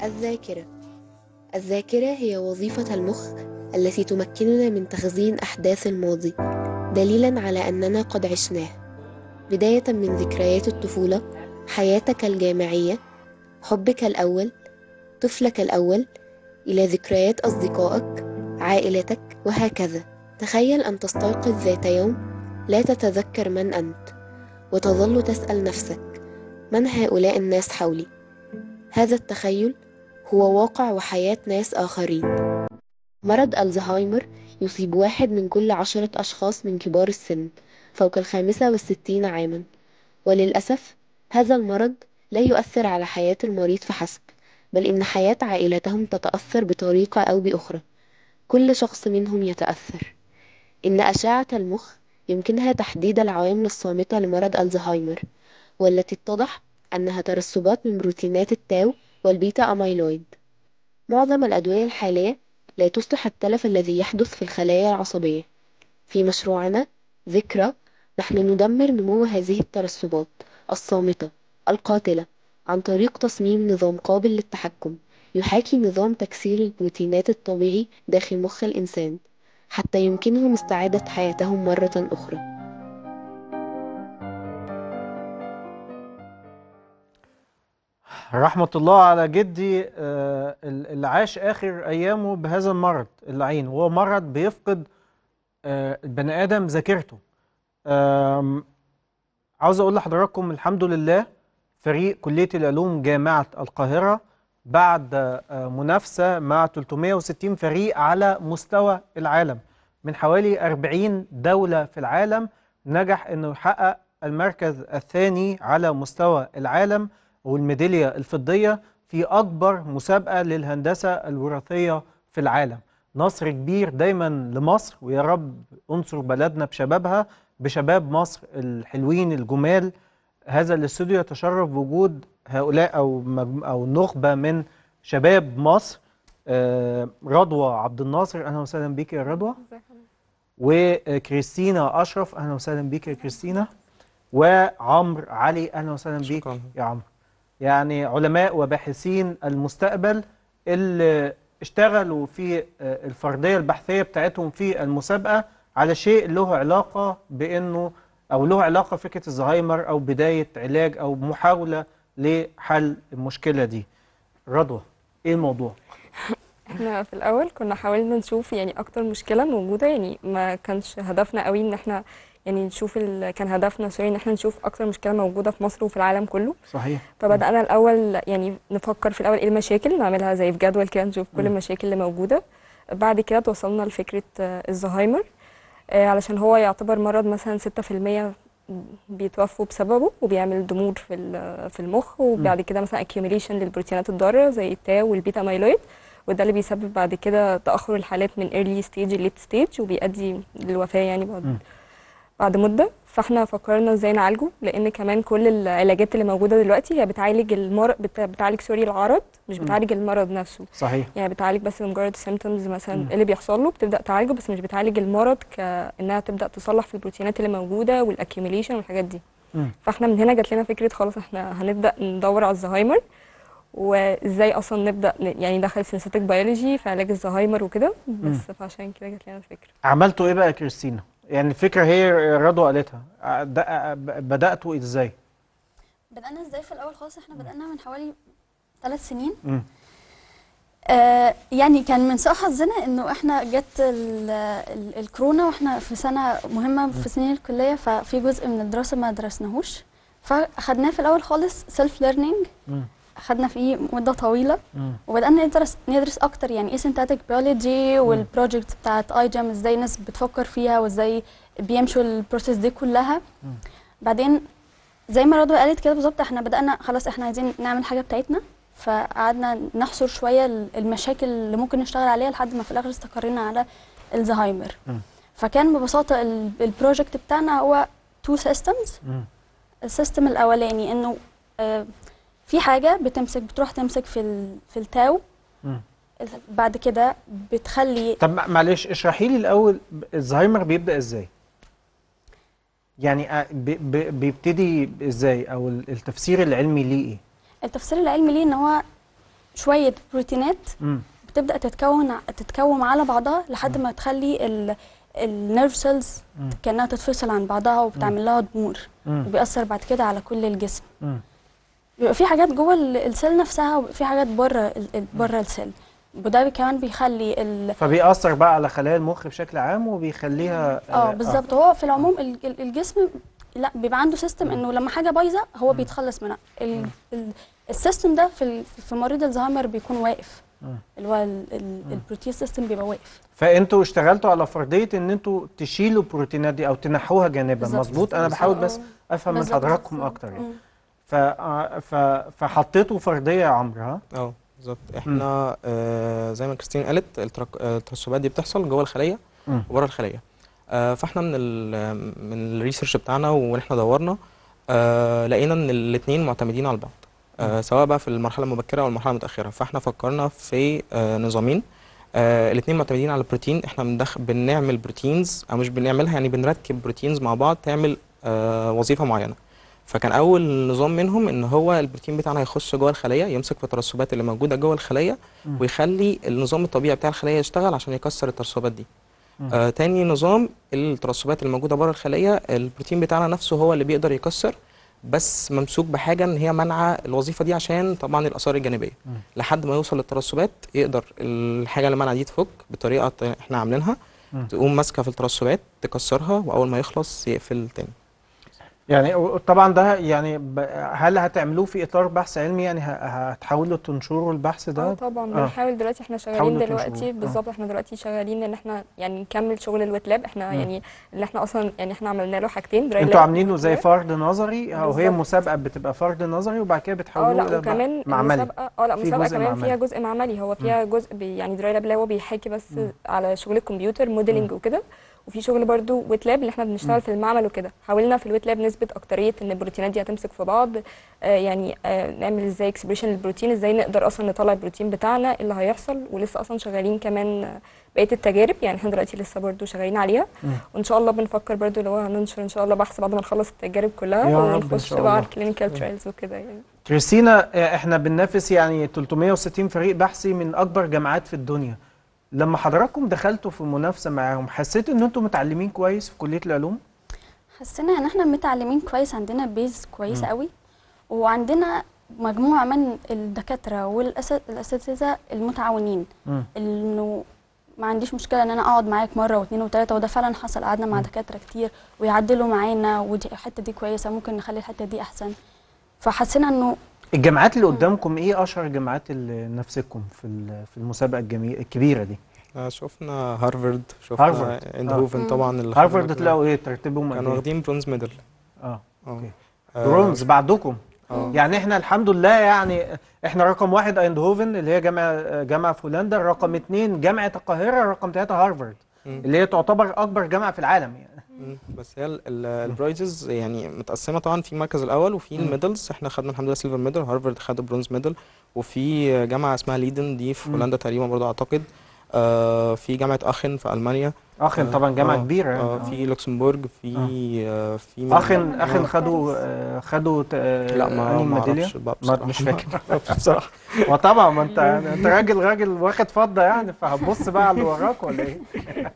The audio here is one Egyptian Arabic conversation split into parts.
الذاكرة الذاكرة هي وظيفة المخ التي تمكننا من تخزين أحداث الماضي دليلا على أننا قد عشناه بداية من ذكريات الطفولة حياتك الجامعية حبك الأول طفلك الأول إلى ذكريات أصدقائك عائلتك وهكذا تخيل أن تستيقظ ذات يوم لا تتذكر من أنت وتظل تسأل نفسك من هؤلاء الناس حولي هذا التخيل هو واقع وحياة ناس آخرين مرض الزهايمر يصيب واحد من كل عشرة أشخاص من كبار السن فوق الخامسة والستين عاما وللأسف هذا المرض لا يؤثر على حياة المريض فحسب بل إن حياة عائلتهم تتأثر بطريقة أو بأخرى كل شخص منهم يتأثر إن أشعة المخ يمكنها تحديد العوامل الصامتة لمرض الزهايمر والتي اتضح أنها ترسبات من بروتينات التاو والبيتا أميلويد معظم الأدوية الحالية لا تصلح التلف الذي يحدث في الخلايا العصبية في مشروعنا ذكرى نحن ندمر نمو هذه الترسبات الصامتة القاتلة عن طريق تصميم نظام قابل للتحكم يحاكي نظام تكسير البروتينات الطبيعي داخل مخ الإنسان حتى يمكنهم استعادة حياتهم مرة أخرى رحمة الله على جدي آه، اللي عاش آخر أيامه بهذا المرض اللعين وهو مرض بيفقد آه، البني آدم ذاكرته آم، عاوز أقول لحضراتكم الحمد لله فريق كلية العلوم جامعة القاهرة بعد آه، منافسة مع 360 فريق على مستوى العالم من حوالي 40 دولة في العالم نجح أنه يحقق المركز الثاني على مستوى العالم والميدالية الفضية في أكبر مسابقة للهندسة الوراثية في العالم نصر كبير دايما لمصر ويا رب انصر بلدنا بشبابها بشباب مصر الحلوين الجمال هذا الاستوديو يتشرف بوجود هؤلاء أو, مجم- أو نخبة من شباب مصر آه، رضوى عبد الناصر أهلا وسهلا بيك يا رضوى وكريستينا أشرف أهلا وسهلا بيك يا كريستينا وعمرو علي أهلا وسهلا بيك شكراً. يا عمرو يعني علماء وباحثين المستقبل اللي اشتغلوا في آه، الفردية البحثية بتاعتهم في المسابقة على شيء له علاقة بأنه أو له علاقة فكرة الزهايمر أو بداية علاج أو محاولة لحل المشكلة دي رضوى إيه الموضوع؟ احنا في الاول كنا حاولنا نشوف يعني اكتر مشكله موجوده يعني ما كانش هدفنا قوي ان احنا يعني نشوف ال... كان هدفنا سوري ان احنا نشوف اكتر مشكله موجوده في مصر وفي العالم كله صحيح فبدانا الاول يعني نفكر في الاول ايه المشاكل نعملها زي في جدول كده نشوف كل مم. المشاكل اللي موجوده بعد كده توصلنا لفكره آه، الزهايمر آه، علشان هو يعتبر مرض مثلا 6% بيتوفوا بسببه وبيعمل ضمور في ال- في المخ وبعد كده مثلا accumulation للبروتينات الضاره زي التاو والبيتا اميلويد وده اللي بيسبب بعد كده تاخر الحالات من early stage ل late stage وبيؤدي للوفاه يعني بعد مم. بعد مده فاحنا فكرنا ازاي نعالجه لان كمان كل العلاجات اللي موجوده دلوقتي هي بتعالج المرض بت... بتعالج سوري العرض مش مم. بتعالج المرض نفسه صحيح يعني بتعالج بس مجرد symptoms مثلا مم. إيه اللي بيحصل له بتبدا تعالجه بس مش بتعالج المرض كانها تبدا تصلح في البروتينات اللي موجوده والاكيوميليشن والحاجات دي مم. فاحنا من هنا جات لنا فكره خلاص احنا هنبدا ندور على الزهايمر وازاي اصلا نبدا ن- يعني ندخل سينثيتك بيولوجي في علاج الزهايمر وكده بس فعشان كده جات لنا الفكره عملتوا إيه بقى يا كريستينا؟ يعني الفكرة هي رضوى قالتها ع- ده- بدأتوا إزاي؟ بدأنا ازاي في الأول خالص احنا بدأنا من حوالي ثلاث سنين مم. آه يعني كان من سوء حظنا انه احنا جت ال- ال- الكورونا واحنا في سنة مهمة في سنين الكلية ففي جزء من الدراسة ما درسناهوش فاخدناه في الأول خالص سيلف ليرنينج مم. خدنا فيه مدة طويلة مم. وبدأنا ندرس ندرس أكتر يعني ايه سينثيتك بيولوجي والبروجكت بتاعت اي جام ازاي الناس بتفكر فيها وازاي بيمشوا البروسيس دي كلها مم. بعدين زي ما رضوى قالت كده بالظبط احنا بدأنا خلاص احنا عايزين نعمل حاجة بتاعتنا فقعدنا نحصر شوية ال- المشاكل اللي ممكن نشتغل عليها لحد ما في الآخر استقرينا على الزهايمر مم. فكان ببساطة ال- البروجكت بتاعنا هو تو سيستمز مم. السيستم الأولاني إنه آه، في حاجة بتمسك بتروح تمسك في ال- في التاو مم. بعد كده بتخلي طب مع- معلش اشرحي لي الاول ب- الزهايمر بيبدا ازاي يعني آه، ب- ب- بيبتدي ازاي او ال- التفسير العلمي ليه ايه التفسير العلمي ليه ان هو شويه بروتينات مم. بتبدا تتكون تتكون على بعضها لحد ما تخلي النيرف سيلز مم. كانها تتفصل عن بعضها وبتعمل لها ضمور مم. وبيأثر بعد كده على كل الجسم مم. بيبقى في حاجات جوه ال- السيل نفسها وفي حاجات بره ال- ال- بره السيل وده كمان بيخلي ال... فبيأثر بقى على خلايا المخ بشكل عام وبيخليها اه بالظبط هو في العموم ال- ال- الجسم لا بيبقى عنده سيستم انه لما حاجه بايظه هو بيتخلص منها ال- ال- السيستم ده في ال- في مريض الزهايمر بيكون واقف مم. اللي هو ال- ال- البروتين سيستم بيبقى واقف فانتوا اشتغلتوا على فرضيه ان انتوا تشيلوا البروتينات دي او تنحوها جانبا بالظبط. مظبوط انا بحاول بس آه. افهم من بالظبط. حضراتكم اكتر يعني مم. ف... آه، ف... فحطيتوا فرضيه يا عمرو ها اه بالظبط احنا آه زي ما كريستين قالت الترك- آه، الترسبات دي بتحصل جوه الخليه مم. وبره الخليه آه فاحنا من ال من الريسيرش بتاعنا واحنا دورنا آه لقينا ان الاثنين معتمدين على بعض آه سواء بقى في المرحله المبكره او المرحله المتاخره فاحنا فكرنا في آه نظامين آه الاثنين معتمدين على البروتين احنا بندخ... بنعمل بروتينز او مش بنعملها يعني بنركب بروتينز مع بعض تعمل آه وظيفه معينه فكان اول نظام منهم ان هو البروتين بتاعنا هيخش جوه الخليه يمسك في الترسبات اللي موجوده جوه الخليه مم. ويخلي النظام الطبيعي بتاع الخليه يشتغل عشان يكسر الترسبات دي مم. آه تاني نظام الترسبات اللي موجوده بره الخليه البروتين بتاعنا نفسه هو اللي بيقدر يكسر بس ممسوك بحاجه ان هي منع الوظيفه دي عشان طبعا الاثار الجانبيه مم. لحد ما يوصل للترسبات يقدر الحاجه اللي منع دي تفك بطريقه ت- احنا عاملينها مم. تقوم ماسكه في الترسبات تكسرها واول ما يخلص يقفل تاني يعني و- طبعا ده يعني ب... هل هتعملوه في اطار بحث علمي يعني ه... هتحاولوا تنشروا البحث اه ده طبعا آه. بنحاول دلوقتي احنا شغالين حاولوا دلوقتي تنشروه. آه. بالظبط احنا دلوقتي شغالين ان احنا يعني نكمل شغل الويت لاب احنا مم. يعني اللي احنا اصلا يعني احنا عملنا له حاجتين dry انتوا lab عاملينه و زي wet lab. فرض نظري او هي بالظبط. مسابقه بتبقى فرض نظري وبعد كده اه بتحولوه لا الى وكمان معملي المسابقه اه لا في مسابقه جزء كمان معملي. فيها جزء معملي هو فيها جزء بي يعني دراي لاب اللي هو بيحاكي بس مم. على شغل الكمبيوتر موديلنج وكده وفي شغل برضو ويت لاب اللي احنا مم. بنشتغل في المعمل وكده حاولنا في الويت لاب نثبت اكتريه ان البروتينات دي هتمسك في بعض آه يعني آه نعمل ازاي اكسبريشن للبروتين ازاي نقدر اصلا نطلع البروتين بتاعنا إيه اللي هيحصل ولسه اصلا شغالين كمان آه، بقيه التجارب يعني احنا دلوقتي لسه برضو شغالين عليها مم. وان شاء الله بنفكر برضو اللي هو هننشر ان شاء الله بحث بعد ما نخلص التجارب كلها يا رب إن ونخش شاء بقى على الله. الكلينيكال ترايلز وكده يعني كريستينا آه، احنا بننافس يعني 360 فريق بحثي من اكبر جامعات في الدنيا لما حضراتكم دخلتوا في منافسه معاهم حسيتوا ان انتم متعلمين كويس في كليه العلوم حسينا ان احنا متعلمين كويس عندنا بيز كويسه مم. قوي وعندنا مجموعه من الدكاتره والاساتذه المتعاونين مم. انه ما عنديش مشكله ان انا اقعد معاك مره واثنين وثلاثه وده فعلا حصل قعدنا مع مم. دكاتره كتير ويعدلوا معانا ودي الحته دي كويسه ممكن نخلي الحته دي احسن فحسينا انه الجامعات اللي مم. قدامكم ايه اشهر الجامعات اللي نفسكم في ال- في المسابقه الجميله الكبيره دي آه شفنا هارفارد شفنا هارفارد. اندهوفن آه. طبعا اللي خدوا هارفارد مركز- تلاقوا ايه ترتيبهم قد كانوا إيه؟ واخدين برونز ميدل اه اه أوكي. آه، برونز بعدكم اه يعني احنا الحمد لله يعني احنا رقم واحد ايندهوفن اللي هي جامعه جامعه في هولندا رقم اثنين جامعه القاهره رقم ثلاثه هارفارد مم. اللي هي تعتبر اكبر جامعه في العالم يعني مم. بس هي ال- ال- البرايزز يعني متقسمه طبعا في المركز الاول وفي مم. الميدلز احنا خدنا الحمد لله سيلفر ميدل هارفارد خد برونز ميدل وفي جامعه اسمها ليدن دي في مم. هولندا تقريبا برضه اعتقد آه في جامعه اخن في المانيا اخن آه، طبعا جامعه آه، كبيره يعني آه آه. في لوكسمبورج في آه في من- اخن آه. اخن خدوا باريس. آه، خدوا آه، لا ما أنهي ما ميداليه اعرفش بقى ما- بصراحة. مش فاكر. ما أعرفش بصراحه وطبعا ما انت انت راجل راجل واخد فضه يعني فهتبص بقى على اللي وراك ولا ايه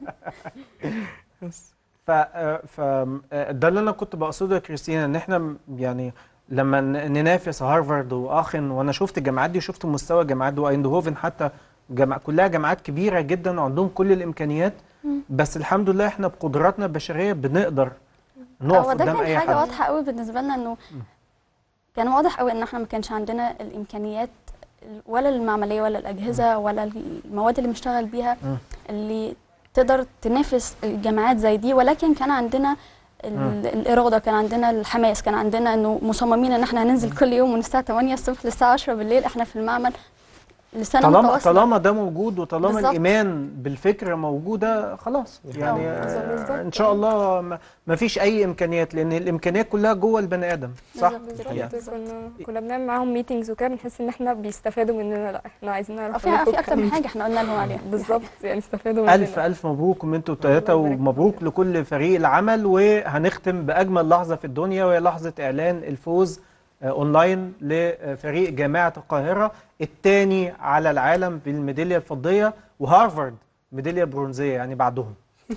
بس. ف ف ده اللي انا كنت بقصده يا كريستينا ان احنا م- يعني لما ن- ننافس هارفارد واخن وانا شفت الجامعات دي وشفت مستوى الجامعات دي وايندهوفن حتى جامعة كلها جامعات كبيره جدا وعندهم كل الامكانيات مم. بس الحمد لله احنا بقدراتنا البشريه بنقدر نقف هو ده قدام كان اي حاجه حد واضحه قوي بالنسبه لنا انه كان واضح قوي ان احنا ما كانش عندنا الامكانيات ولا المعمليه ولا الاجهزه ولا المواد اللي بنشتغل بيها مم. اللي تقدر تنافس الجامعات زي دي ولكن كان عندنا ال- الاراده كان عندنا الحماس كان عندنا انه مصممين ان احنا هننزل كل يوم من الساعه 8 الصبح للساعه 10 بالليل احنا في المعمل لسنه طالما متواصله طالما ده موجود وطالما بالظبط. الايمان بالفكره موجوده خلاص يعني آه، آه، بالظبط. ان شاء الله ما- ما فيش اي امكانيات لان الامكانيات كلها جوه البني ادم صح بالظبط. يعني. بالظبط كنا كنا بنعمل معاهم ميتنجز وكده بنحس ان احنا بيستفادوا مننا لا احنا عايزين نعرف في في اكتر من حاجه احنا قلنا لهم عليها بالظبط يعني استفادوا مننا ألف ألف مبروك انتوا التلاتة الله يبارك ومبروك لكل فريق العمل وهنختم بأجمل لحظة في الدنيا وهي لحظة إعلان الفوز آه، اونلاين لفريق جامعه القاهره الثاني على العالم بالميداليه الفضيه وهارفارد ميداليه برونزيه يعني بعدهم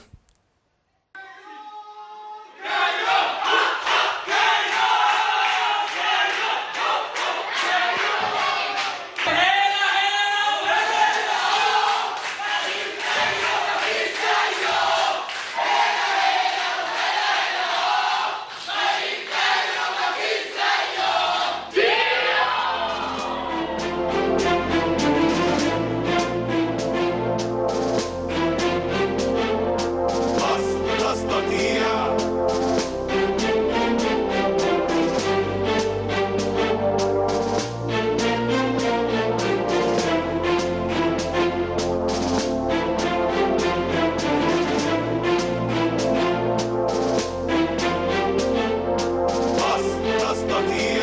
مصر تستطيع مصر تستطيع